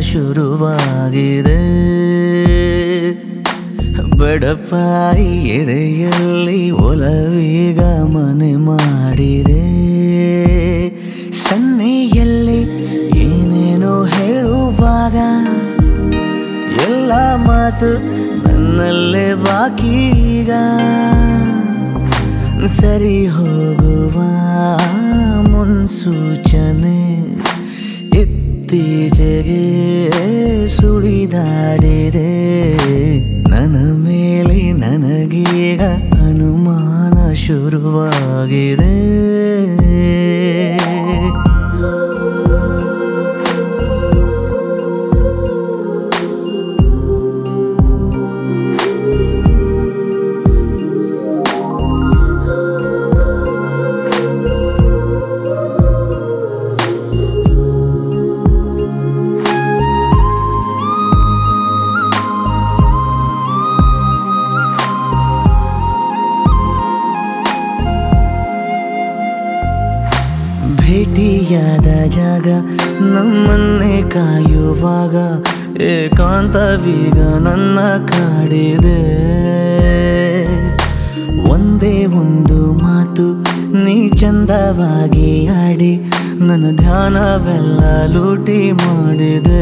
ಶುರುವಾಗಿದೆ ಬಡಪಾಯಿ ಎದೆಯಲ್ಲಿ ಒಲವೀಗ ಮನೆ ಮಾಡಿದೆ ಸನ್ನೆಯಲ್ಲಿ ಏನೇನೋ ಹೇಳುವಾಗ ಎಲ್ಲ ಮಾತು ನನ್ನಲ್ಲೇ ಬಾಕಿ ಈಗ ಸರಿ ಹೋಗುವ ಮುನ್ಸೂಚನೆ ಇತ್ತೀಚೆಗೆ ಸುಳಿದಾಡಿದೆ ನನ್ನ ಮೇಲೆ ನನಗೀಗ ಅನುಮಾನ ಶುರುವಾಗಿದೆ ಭೇಟಿಯಾದ ಜಾಗ ನಮ್ಮನ್ನೇ ಕಾಯುವಾಗ ಏಕಾಂತವೀಗ ನನ್ನ ಕಾಡಿದೆ ಒಂದೇ ಒಂದು ಮಾತು ನೀ ಚಂದವಾಗಿ ಆಡಿ ನನ್ನ ಧ್ಯಾನವೆಲ್ಲ ಲೂಟಿ ಮಾಡಿದೆ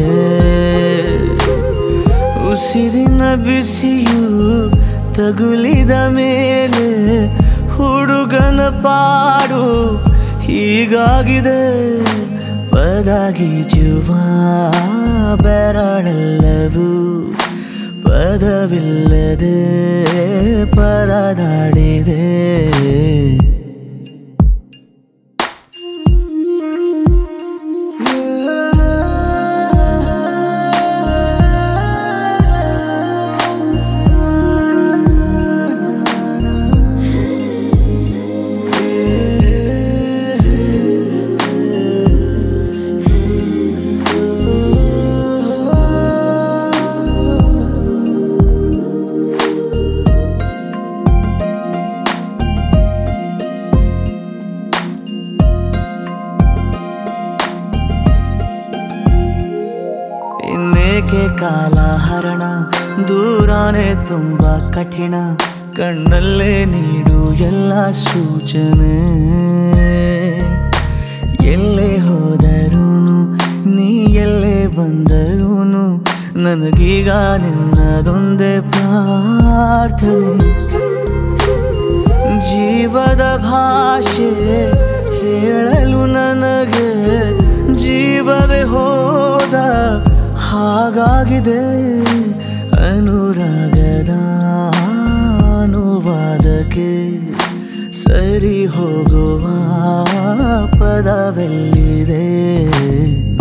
ಉಸಿರಿನ ಬಿಸಿಯು ತಗುಲಿದ ಮೇಲೆ ಹುಡುಗನ ಪಾಡು ಹೀಗಾಗಿದೆ ಪದಗೀಜುವ ಬೆರಳೆಲ್ಲವೂ ಪದವಿಲ್ಲದೆ ಪರದಾಡಿದೆ ಇನ್ನೇಕೆ ಕಾಲ ಹರಣ ದೂರಾನೆ ತುಂಬ ಕಠಿಣ ಕಣ್ಣಲ್ಲೇ ನೀಡು ಎಲ್ಲ ಸೂಚನೆ ಎಲ್ಲೇ ಹೋದರೂನು ನೀ ಎಲ್ಲೇ ಬಂದರೂನು ನನಗೀಗ ನಿನ್ನದೊಂದೇ ಪ್ರಾರ್ಥನೆ ಜೀವದ ಭಾಷೆ ಹೇಳಲು ನನಗೆ ಜೀವವೇ ಹೋದ ಹಾಗಾಗಿದೆ ಅನುರಾಗದ ಅನುವಾದಕ್ಕೆ ಸರಿ ಹೋಗುವ ಪದವೆಲ್ಲಿದೆ